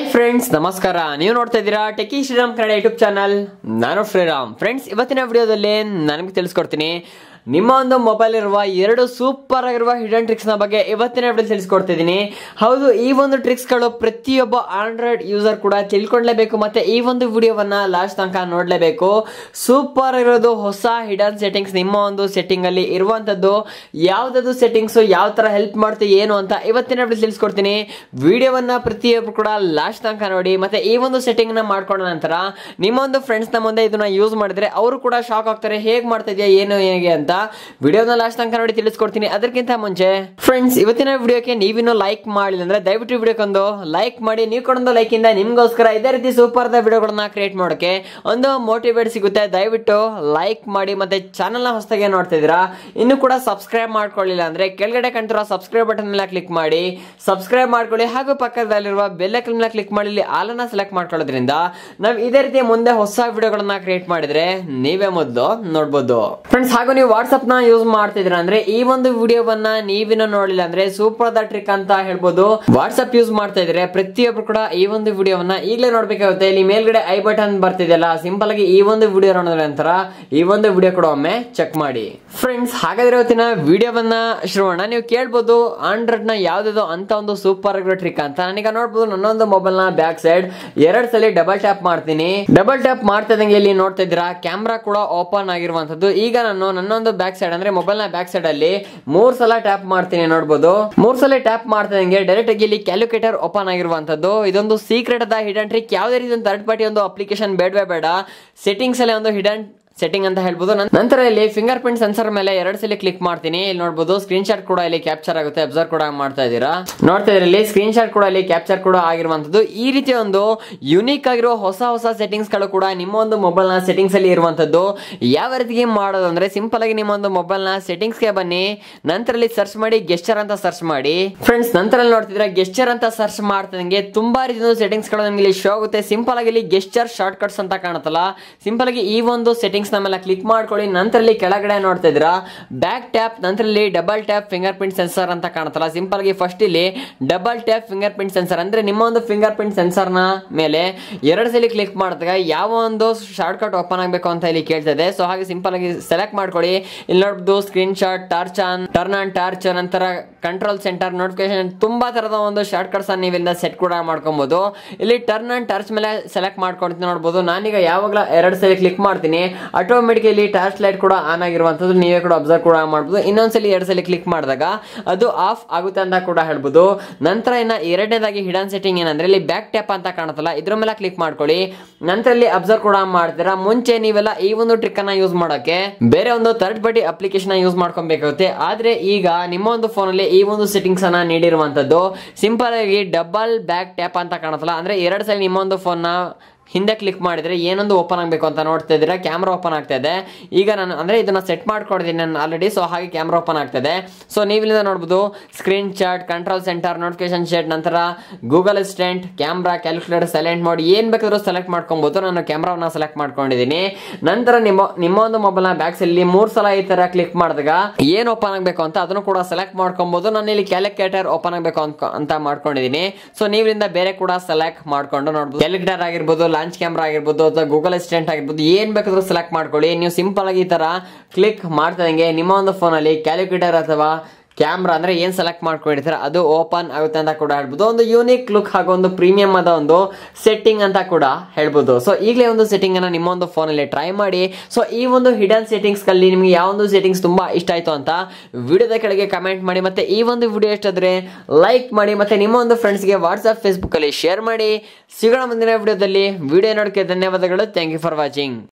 hi friends ನಮಸ್ಕಾರ ನೀವು ನೋಡ್ತಾ ಇದ್ದೀರಾ techie Shriram Kannada YouTube channel ನಾನು ಶ್ರೀರಾಮ್ ಫ್ರೆಂಡ್ಸ್ ಇವತ್ತಿನ ವಿಡಿಯೋದಲ್ಲಿ ನನಗೆ ತಿಳಿಸ್ಕೊಡ್ತೀನಿ ನಿಮ್ಮ ಒಂದು ಮೊಬೈಲ್ ಇರುವ ಎರಡು ಸೂಪರ್ ಆಗಿರುವ ಹಿಡನ್ ಟ್ರಿಕ್ಸ್ ನ ಬಗ್ಗೆ ಇವತ್ತಿನ ವಿಡಿಯೋ ತಿಳಿಸ್ಕೊಡ್ತಿದ್ದೀನಿ ಹೌದು ಈ ಒಂದು ಟ್ರಿಕ್ಸ್ ಗಳು ಪ್ರತಿಯೊಬ್ಬ ಆಂಡ್ರಾಯ್ಡ್ ಯೂಸರ್ ಕೂಡ ತಿಳ್ಕೊಳ್ಳೇಬೇಕು ಮತ್ತೆ ಈ ಒಂದು ವಿಡಿಯೋವನ್ನ ಲಾಸ್ಟ್ ತನಕ ನೋಡ್ಲೇಬೇಕು ಸೂಪರ್ ಇರೋದು ಹೊಸ ಹಿಡನ್ ಸೆಟ್ಟಿಂಗ್ಸ್ ನಿಮ್ಮ ಒಂದು ಸೆಟ್ಟಿಂಗ್ ಅಲ್ಲಿ ಇರುವಂತದ್ದು ಯಾವ್ದದು ಸೆಟ್ಟಿಂಗ್ಸ್ ಯಾವ ತರ ಹೆಲ್ಪ್ ಮಾಡುತ್ತೆ ಏನು ಅಂತ ಇವತ್ತಿನ ವಿಡಿಯೋ ತಿಳಿಸ್ಕೊಡ್ತೀನಿ ವಿಡಿಯೋವನ್ನ ಪ್ರತಿಯೊಬ್ಬರು ಕೂಡ ಲಾಸ್ಟ್ ತನಕ ನೋಡಿ ಮತ್ತೆ ಈ ಒಂದು ಸೆಟ್ಟಿಂಗ್ ನ ಮಾಡ್ಕೊಂಡ ನಂತರ ನಿಮ್ಮ ಒಂದು ಫ್ರೆಂಡ್ಸ್ ನ ಮುಂದೆ ಇದನ್ನ ಯೂಸ್ ಮಾಡಿದ್ರೆ ಅವರು ಕೂಡ ಶಾಕ್ ಆಗ್ತಾರೆ ಹೇಗ್ ಮಾಡ್ತಾ ಇದೆಯಾ ಏನು ಹೇಗೆ ಅಂತ ವಿಡಿಯೋನ ಲಾಸ್ಟ್ ತನಕ ನೋಡಿ ತಿಳಿಸ್ಕೊಡ್ತೀನಿ ಅದಕ್ಕಿಂತ ಮುಂಚೆ ಫ್ರೆಂಡ್ಸ್ ಇವತ್ತಿನ ವಿಡಿಯೋಕ್ಕೆ ನೀವಿನ್ನೂ ಲೈಕ್ ಮಾಡಿಲ್ಲ ಅಂದ್ರೆ ದಯವಿಟ್ಟು ವಿಡಿಯೋಕ್ಕೊಂದು ಲೈಕ್ ಮಾಡಿ ನೀವು ಕೊಡೊಂದು ಲೈಕ್ ಇಂದ ನಿಮ್ಗೋಸ್ಕರ ಇದೇ ರೀತಿ ಸೂಪರ್ ವಿಡಿಯೋಗಳನ್ನ ಕ್ರಿಯೇಟ್ ಮಾಡೋಕೆ ಒಂದು ಮೋಟಿವೇಟ್ ಸಿಗುತ್ತೆ ದಯವಿಟ್ಟು ಲೈಕ್ ಮಾಡಿ ಮತ್ತೆ ಚಾನಲ್ ನ ಹೊಸದಾಗಿ ನೋಡ್ತಾ ಇದ್ದೀರಾ ಇನ್ನು ಕೂಡ ಸಬ್ಸ್ಕ್ರೈಬ್ ಮಾಡ್ಕೊಳ್ಳಿಲ್ಲ ಅಂದ್ರೆ ಕೆಳಗಡೆ ಕಂತಿರೋ ಸಬ್ಸ್ಕ್ರೈಬ್ ಬಟನ್ ಮೇಲೆ ಕ್ಲಿಕ್ ಮಾಡಿ ಸಬ್ಸ್ಕ್ರೈಬ್ ಮಾಡ್ಕೊಳ್ಳಿ ಹಾಗೂ ಪಕ್ಕದಲ್ಲಿರುವ ಬೆಲ್ ಐಕನ್ ಮೇಲೆ ಕ್ಲಿಕ್ ಮಾಡಿ ಇಲ್ಲಿ ಆಲ್ ಅನ್ನ ಸೆಲೆಕ್ಟ್ ಮಾಡ್ಕೊಳ್ಳೋದ್ರಿಂದ ನಾವು ಇದೇ ರೀತಿ ಮುಂದೆ ಹೊಸ ವಿಡಿಯೋಗಳನ್ನ ಕ್ರಿಯೇಟ್ ಮಾಡಿದ್ರೆ ನೀವೇ ಮೊದಲು ನೋಡ್ಬೋದು ಫ್ರೆಂಡ್ಸ್ ಹಾಗೂ ನೀವು ವಾಟ್ಸ್ಆಪ್ ನ ಯೂಸ್ ಮಾಡ್ತಿದ್ರ ಅಂದ್ರೆ ಈ ಒಂದು ವಿಡಿಯೋವನ್ನ ನೀವಿನ ನೋಡಿಲ್ಲ ಅಂದ್ರೆ ಸೂಪರ್ ದ ಟ್ರಿಕ್ ಅಂತ ಹೇಳ್ಬೋದು ವಾಟ್ಸ್ಆಪ್ ಯೂಸ್ ಮಾಡ್ತಾ ಇದ್ರೆ ಪ್ರತಿಯೊಬ್ರು ಕೂಡ ಈ ಒಂದು ವಿಡಿಯೋವನ್ನ ಈಗಲೇ ನೋಡ್ಬೇಕಾಗುತ್ತೆ ಇಲ್ಲಿ ಮೇಲ್ಗಡೆ ಐ ಬಟನ್ ಬರ್ತಿದೆಯಲ್ಲ ಸಿಂಪಲ್ ಆಗಿ ಈ ಒಂದು ವಿಡಿಯೋ ನೋಡಿದ ನಂತರ ಈ ಒಂದು ವಿಡಿಯೋ ಕೂಡ ಒಮ್ಮೆ ಚೆಕ್ ಮಾಡಿ ಫ್ರೆಂಡ್ಸ್ ಹಾಗಾದ್ರೆ ಇವತ್ತಿನ ವಿಡಿಯೋವನ್ನ ಶುರುವಣ ನೀವು ಕೇಳ್ಬೋದು ಆಂಡ್ರಾಯ್ಡ್ ನ ಯಾವ್ದು ಅಂತ ಒಂದು ಸೂಪರ್ ಆಗಿರೋ ಟ್ರಿಕ್ ಅಂತ ನಾನೀಗ ನೋಡ್ಬೋದು ನನ್ನೊಂದು ಮೊಬೈಲ್ ನ ಬ್ಯಾಕ್ ಸೈಡ್ ಎರಡ್ ಸಲ ಡಬಲ್ ಟ್ಯಾಪ್ ಮಾಡ್ತೀನಿ ಡಬಲ್ ಟ್ಯಾಪ್ ಮಾಡ್ತಾ ಇದ್ದಂಗೆ ಇಲ್ಲಿ ನೋಡ್ತಾ ಇದ್ದೀರಾ ಕ್ಯಾಮ್ರಾ ಕೂಡ ಓಪನ್ ಆಗಿರುವಂತದ್ದು ಈಗ ನಾನು ನನ್ನೊಂದು ಬ್ಯಾಕ್ ಸೈಡ್ ಅಂದ್ರೆ ಮೊಬೈಲ್ ನ ಬ್ಯಾಕ್ ಸೈಡ್ ಅಲ್ಲಿ ಮೂರ್ ಸಲ ಟ್ಯಾಪ್ ಮಾಡ್ತೀನಿ ನೋಡ್ಬೋದು ಮೂರ್ ಸಲ ಟ್ಯಾಪ್ ಮಾಡ್ತಾ ಇದ್ದಂಗೆ ಡೈರೆಕ್ಟ್ ಆಗಿ ಇಲ್ಲಿ ಕ್ಯಾಲ್ಕುಲೇಟರ್ ಓಪನ್ ಆಗಿರುವಂತದ್ದು ಇದೊಂದು ಸೀಕ್ರೆಟ್ ಅದ ಹಿಡನ್ ಟ್ರಿಕ್ ಯಾವುದೇ ರೀತಿ ಥರ್ಡ್ ಪಾರ್ಟಿ ಒಂದು ಅಪ್ಲಿಕೇಶನ್ ಬೇಡವೇ ಬೇಡ ಸೆಟ್ಟಿಂಗ್ಸ್ ಅಲ್ಲಿ ಒಂದು ಹಿಡನ್ ಸೆಟ್ಟಿಂಗ್ ಅಂತ ಹೇಳ್ಬೋದು ನನ್- ನಂತರ ಇಲ್ಲಿ ಫಿಂಗರ್ ಪ್ರಿಂಟ್ ಸೆನ್ಸರ್ ಮೇಲೆ ಎರಡು ಸಲ ಕ್ಲಿಕ್ ಮಾಡ್ತೀನಿ ಇಲ್ಲಿ ನೋಡ್ಬೋದು ಸ್ಕ್ರೀನ್ ಶಾಟ್ ಕೂಡ ಇಲ್ಲಿ ಕ್ಯಾಪ್ಚರ್ ಆಗುತ್ತೆ ಅಬ್ಸರ್ವ್ ಕೂಡ ಮಾಡ್ತಾ ಇದ್ದೀರಾ ನೋಡ್ತಾ ಇದ್ರಿ ಇಲ್ಲಿ ಸ್ಕ್ರೀನ್ ಶಾಟ್ ಕೂಡ ಇಲ್ಲಿ ಕ್ಯಾಪ್ಚರ್ ಕೂಡ ಆಗಿರುವಂತದ್ದು ಈ ರೀತಿ ಒಂದು ಯುನಿಕ್ ಆಗಿರುವ ಹೊಸ ಹೊಸ ಸೆಟ್ಟಿಂಗ್ಸ್ ಗಳು ಕೂಡ ನಿಮ್ಮ ಒಂದು ಮೊಬೈಲ್ ನ ಸೆಟ್ಟಿಂಗ್ಸ್ ಅಲ್ಲಿ ಇರುವಂತದ್ದು ಯಾವ ರೀತಿಗೆ ಮಾಡೋದು ಅಂದ್ರೆ ಸಿಂಪಲ್ ಆಗಿ ನಿಮ್ಮ ಒಂದು ಮೊಬೈಲ್ ನ ಸೆಟ್ಟಿಂಗ್ಸ್ ಗೆ ಬನ್ನಿ ನಂತರ ಇಲ್ಲಿ ಸರ್ಚ್ ಮಾಡಿ ಗೆಸ್ಟರ್ ಅಂತ ಸರ್ಚ್ ಮಾಡಿ ಫ್ರೆಂಡ್ಸ್ ನಂತರ ಇಲ್ಲಿ ನೋಡ್ತಿದ್ರೆ ಗೆಸ್ಟರ್ ಅಂತ ಸರ್ಚ್ ಮಾಡ್ತಿದಂಗೆ ತುಂಬಾ ರೀತಿಯ ಸೆಟ್ಟಿಂಗ್ಸ್ ಗಳು ನಮಗೆ ಇಲ್ಲಿ ಶೋ ಆಗುತ್ತೆ ಸಿಂಪಲ್ ಆಗಿ ಇಲ್ಲಿ ಗೆಸ್ಟರ್ ಶಾರ್ಟ್ ಕಟ್ಸ್ ಅಂತ ಕಾಣುತ್ತಲ್ಲ ಸಿಂಪಲ್ ಆಗಿ ಈ ಒಂದು ಸೆಟ್ಟಿಂಗ್ಸ್ ನಮ್ಮೆಲ್ಲ ಕ್ಲಿಕ್ ಮಾಡ್ಕೊಳ್ಳಿ ನಂತರ ಇಲ್ಲಿ ಕೆಳಗಡೆ ನೋಡ್ತಾ ಇದ್ದೀರಾ ಬ್ಯಾಕ್ ಟ್ಯಾಪ್ ನಂತರ ಇಲ್ಲಿ double tap fingerprint sensor ಅಂತ ಕಾಣುತ್ತಲ್ಲ ಸಿಂಪಲ್ ಆಗಿ ಫಸ್ಟ್ ಇಲ್ಲಿ double tap fingerprint sensor ಅಂದ್ರೆ ನಿಮ್ಮ ಒಂದು ಫಿಂಗರ್ ಪ್ರಿಂಟ್ ಸೆನ್ಸರ್ ನ ಮೇಲೆ ಎರಡು ಸಲ ಕ್ಲಿಕ್ ಮಾಡಿದಾಗ ಯಾವ ಒಂದು ಶಾರ್ಟ್ ಕಟ್ ಓಪನ್ ಆಗಬೇಕು ಅಂತ ಇಲ್ಲಿ ಕೇಳ್ತದೆ ಸೊ ಹಾಗೆ ಸಿಂಪಲ್ ಆಗಿ ಸೆಲೆಕ್ಟ್ ಮಾಡ್ಕೊಳ್ಳಿ ಇಲ್ಲಿ ನೋಡ್ಬೋದು screenshot torch on turn on torch ನಂತರ ಕಂಟ್ರೋಲ್ ಸೆಂಟರ್ ನೋಟಿಫಿಕೇಶನ್ ತುಂಬಾ ತರದ ಒಂದು ಶಾರ್ಟ್ ಕಟ್ಸ್ ನೀವು ಇಲ್ಲಿಂದ ಸೆಟ್ ಕೂಡ ಮಾಡ್ಕೊಬಹುದು ಇಲ್ಲಿ ಟರ್ನ್ ಆನ್ ಟಾರ್ಚ್ ಮೇಲೆ ಸೆಲೆಕ್ಟ್ ಮಾಡ್ಕೊಂಡು ನೋಡ್ಬೋದು ನಾನೀಗ ಯಾವಾಗಲ ಎರಡು ಸಲ ಕ್ಲಿಕ್ ಮಾಡ್ತೀನಿ ಆಟೋಮೆಟಿಕ್ ಇಲ್ಲಿ ಟಾರ್ಚ್ ಲೈಟ್ ಕೂಡ ಆನ್ ಆಗಿರುವಂತದ್ದು ನೀವೇ ಕೂಡ ಅಬ್ಸರ್ವ್ ಕೂಡ ಮಾಡ್ಬೋದು ಇನ್ನೊಂದ್ಸಲಿ ಎರಡು ಸಲ ಕ್ಲಿಕ್ ಮಾಡಿದಾಗ ಅದು ಆಫ್ ಆಗುತ್ತೆ ಅಂತ ಕೂಡ ಹೇಳ್ಬೋದು ನಂತರ ಇನ್ನ ಎರಡನೇದಾಗಿ ಹಿಡನ್ ಸೆಟ್ಟಿಂಗ್ ಏನಂದ್ರೆ ಇಲ್ಲಿ ಬ್ಯಾಕ್ ಟ್ಯಾಪ್ ಅಂತ ಕಾಣುತ್ತಲ್ಲ ಇದ್ರ ಮೇಲೆ ಕ್ಲಿಕ್ ಮಾಡ್ಕೊಳ್ಳಿ ನಂತರ ಇಲ್ಲಿ ಅಬ್ಸರ್ವ್ ಕೂಡ ಮಾಡ್ತೀರಾ ಮುಂಚೆ ನೀವೆಲ್ಲ ಈ ಒಂದು ಟ್ರಿಕ್ ಅನ್ನ ಯೂಸ್ ಮಾಡೋಕೆ ಬೇರೆ ಒಂದು ಥರ್ಡ್ ಪಾರ್ಟಿ ಅಪ್ಲಿಕೇಶನ್ ಯೂಸ್ ಮಾಡ್ಕೊಬೇಕಾಗುತ್ತೆ ಆದ್ರೆ ಈಗ ನಿಮ್ಮ ಒಂದು ಫೋನ್ ಅಲ್ಲಿ ಈ ಒಂದು ಸೆಟ್ಟಿಂಗ್ಸ್ ಅನ್ನ ನೀಡಿರುವಂತದ್ದು ಸಿಂಪಲ್ ಆಗಿ ಡಬಲ್ ಬ್ಯಾಕ್ ಟ್ಯಾಪ್ ಅಂತ ಕಾಣುತ್ತಲ್ಲ ಅಂದ್ರೆ ಎರಡು ಸಲ ನಿಮ್ಮ ಒಂದು ಫೋನ್ ನ ಹಿಂದೆ ಕ್ಲಿಕ್ ಮಾಡಿದ್ರೆ ಏನೊಂದು ಓಪನ್ ಆಗಬೇಕು ಅಂತ ನೋಡ್ತಾ ಇದ್ದೀರಾ ಕ್ಯಾಮ್ರಾ ಓಪನ್ ಆಗ್ತಾ ಇದೆ ಈಗ ನಾನು ಅಂದ್ರೆ ಇದನ್ನ ಸೆಟ್ ಮಾಡ್ಕೊಂಡಿದ್ದೀನಿ ನಾನು ಆಲ್ರೆಡಿ ಸೊ ಹಾಗೆ ಕ್ಯಾಮ್ರಾ ಓಪನ್ ಆಗ್ತದೆ ಸೊ ನೀವು ಇಲ್ಲಿಂದ ನೋಡ್ಬೋದು screenshot control centre notification shade ನಂತರ Google assistant camera calculator select ಮಾಡಿ ಏನ್ ಬೇಕಾದ್ರೂ ಸೆಲೆಕ್ಟ್ ಮಾಡ್ಕೊಬಹುದು ನಾನು ಕ್ಯಾಮ್ರಾವನ್ನ ಸೆಲೆಕ್ಟ್ ಮಾಡ್ಕೊಂಡಿದ್ದೀನಿ ನಂತರ ನಿಮ್ಮ ನಿಮ್ಮ ಒಂದು ಮೊಬೈಲ್ ನ ಬ್ಯಾಕ್ಸ್ ಅಲ್ಲಿ ಮೂರ್ ಸಲ ಈ ತರ ಕ್ಲಿಕ್ ಮಾಡಿದಾಗ ಏನ್ ಓಪನ್ ಆಗಬೇಕು ಅಂತ ಅದನ್ನು ಕೂಡ ಸೆಲೆಕ್ಟ್ ಮಾಡ್ಕೊಬಹುದು ನಾನು ಇಲ್ಲಿ ಕ್ಯಾಲ್ಕುಲೇಟರ್ ಓಪನ್ ಆಗಬೇಕು ಅಂತ ಮಾಡ್ಕೊಂಡಿದ್ದೀನಿ ಸೊ ನೀವಿಂದ ಬೇರೆ ಕೂಡ ಸೆಲೆಕ್ಟ್ ಮಾಡ್ಕೊಂಡು ನೋಡ್ಬೋದು ಕ್ಯಾಲ್ಕುಲೇಟರ್ ಆಗಿರ್ಬೋದು ಲಾಂಚ್ ಕ್ಯಾಮ್ರಾ ಆಗಿರ್ಬೋದು ಅಥವಾ ಗೂಗಲ್ ಅಸಿಸ್ಟೆಂಟ್ ಆಗಿರ್ಬೋದು ಏನ್ ಬೇಕಾದ್ರೂ ಸೆಲೆಕ್ಟ್ ಮಾಡ್ಕೊಳ್ಳಿ ನೀವು ಸಿಂಪಲ್ ಆಗಿ ಈ ತರ ಕ್ಲಿಕ್ ಮಾಡ್ತಾದಂಗೆ ನಿಮ್ಮ ಒಂದು ಫೋನಲ್ಲಿ ಕ್ಯಾಲ್ಕುಲೇಟರ್ ಅಥವಾ ಕ್ಯಾಮ್ರಾ ಅಂದ್ರೆ ಏನ್ ಸೆಲೆಕ್ಟ್ ಮಾಡ್ಕೊಂಡಿರ್ತಾರೆ ಅದು ಓಪನ್ ಆಗುತ್ತೆ ಅಂತ ಕೂಡ ಹೇಳ್ಬೋದು ಒಂದು ಯೂನಿಕ್ ಲುಕ್ ಹಾಗೂ ಒಂದು ಪ್ರೀಮಿಯಂ ಆದ ಒಂದು ಸೆಟ್ಟಿಂಗ್ ಅಂತ ಕೂಡ ಹೇಳ್ಬೋದು ಸೊ ಈಗಲೇ ಒಂದು ಸೆಟ್ಟಿಂಗ್ ಅನ್ನ ನಿಮ್ಮ ಒಂದು ಫೋನಲ್ಲಿ ಟ್ರೈ ಮಾಡಿ ಸೊ ಈ ಒಂದು ಹಿಡನ್ ಸೆಟ್ಟಿಂಗ್ಸ್ ಅಲ್ಲಿ ನಿಮಗೆ ಯಾವ ಒಂದು ಸೆಟ್ಟಿಂಗ್ಸ್ ತುಂಬಾ ಇಷ್ಟ ಆಯ್ತು ಅಂತ ವಿಡಿಯೋದ ಕೆಳಗೆ ಕಮೆಂಟ್ ಮಾಡಿ ಮತ್ತೆ ಈ ಒಂದು ವಿಡಿಯೋ ಇಷ್ಟಾದ್ರೆ ಲೈಕ್ ಮಾಡಿ ಮತ್ತೆ ನಿಮ್ಮ ಒಂದು ಫ್ರೆಂಡ್ಸ್ಗೆ ವಾಟ್ಸ್ಆಪ್ ಫೇಸ್ಬುಕ್ ಅಲ್ಲಿ ಶೇರ್ ಮಾಡಿ ಸಿಗೋಣ ಮುಂದಿನ ವಿಡಿಯೋದಲ್ಲಿ ವಿಡಿಯೋ ನೋಡೋಕೆ ಧನ್ಯವಾದಗಳು ಥ್ಯಾಂಕ್ ಯು ಫಾರ್ ವಾಚಿಂಗ್